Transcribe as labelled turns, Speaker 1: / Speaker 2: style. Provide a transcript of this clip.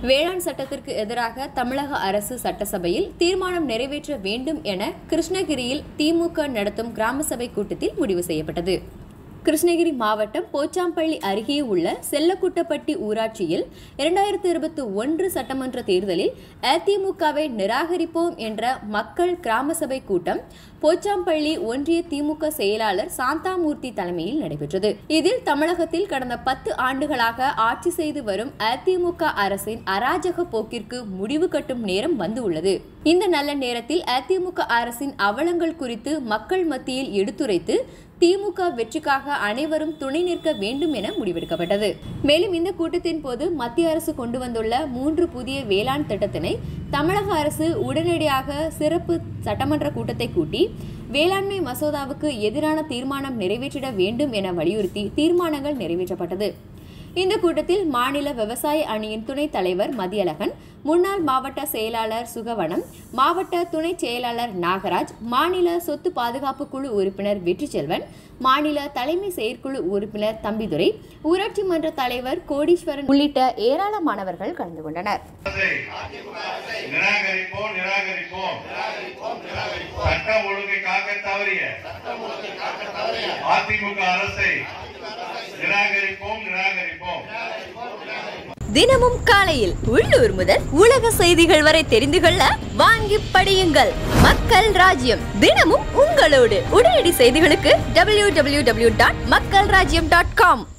Speaker 1: வேளாண் சட்டத்திற்கு எதிராக தமிழக அரசு சட்டசபையில் தீர்மானம் நிறைவேற்ற வேண்டும் என கிருஷ்ணகிரியில் திமுக நடத்தும் கிராம சபை கூட்டத்தில் முடிவு செய்யப்பட்டது கிருஷ்ணகிரி மாவட்டம் போச்சாம்பள்ளி அருகே உள்ள செல்லக்குட்டப்பட்டி ஊராட்சியில் இரண்டாயிரத்தி இருபத்தி ஒன்று சட்டமன்ற தேர்தலில் அதிமுகவை நிராகரிப்போம் என்ற மக்கள் கிராம சபை கூட்டம் போச்சாம்பள்ளி ஒன்றிய திமுக செயலாளர் சாந்தாமூர்த்தி தலைமையில் நடைபெற்றது இதில் தமிழகத்தில் கடந்த பத்து ஆண்டுகளாக ஆட்சி செய்து வரும் அதிமுக அரசின் அராஜக போக்கிற்கு முடிவு கட்டும் நேரம் வந்து உள்ளது இந்த நல்ல நேரத்தில் அதிமுக அரசின் அவலங்கள் குறித்து மக்கள் மத்தியில் எடுத்துரைத்து திமுக வெற்றிக்காக அனைவரும் துணை நிற்க வேண்டும் என முடிவெடுக்கப்பட்டது மேலும் இந்த கூட்டத்தின் போது மத்திய அரசு கொண்டு வந்துள்ள மூன்று புதிய வேளாண் திட்டத்தினை தமிழக அரசு உடனடியாக சிறப்பு சட்டமன்ற கூட்டத்தை கூட்டி வேளாண்மை மசோதாவுக்கு எதிரான தீர்மானம் நிறைவேற்றிட வேண்டும் என வலியுறுத்தி தீர்மானங்கள் நிறைவேற்றப்பட்டது இந்த கூட்டத்தில் மாநில விவசாய அணியின் துணைத் தலைவர் மதியழகன் முன்னாள் மாவட்ட செயலாளர் சுகவனம் மாவட்ட துணை செயலாளர் நாகராஜ் மாநில சொத்து பாதுகாப்பு குழு உறுப்பினர் வெற்றிச்செல்வன் மாநில தலைமை செயற்குழு உறுப்பினர் தம்பிதுரை ஊராட்சி மன்ற தலைவர் கோடீஸ்வரன் உள்ளிட்ட ஏராளமானவர்கள் கலந்து கொண்டனர்
Speaker 2: அரசை நிராகரிப்போம் நிராகரிப்போம் சட்ட ஒழுங்கை காக்க தவறிய அதிமுக அரசை நிராகரிப்போம் நிராகரிப்போம்
Speaker 1: தினமும் காலையில் உள்ளூர் முதல் உலக செய்திகள் வரை தெரிந்து கொள்ள வாங்கி படியுங்கள் மக்கள் ராஜ்யம் தினமும் உங்களோடு உடனடி செய்திகளுக்கு டபிள்யூ டபிள்யூ டபிள்யூ டாட் மக்கள் ராஜ்யம் டாட் காம்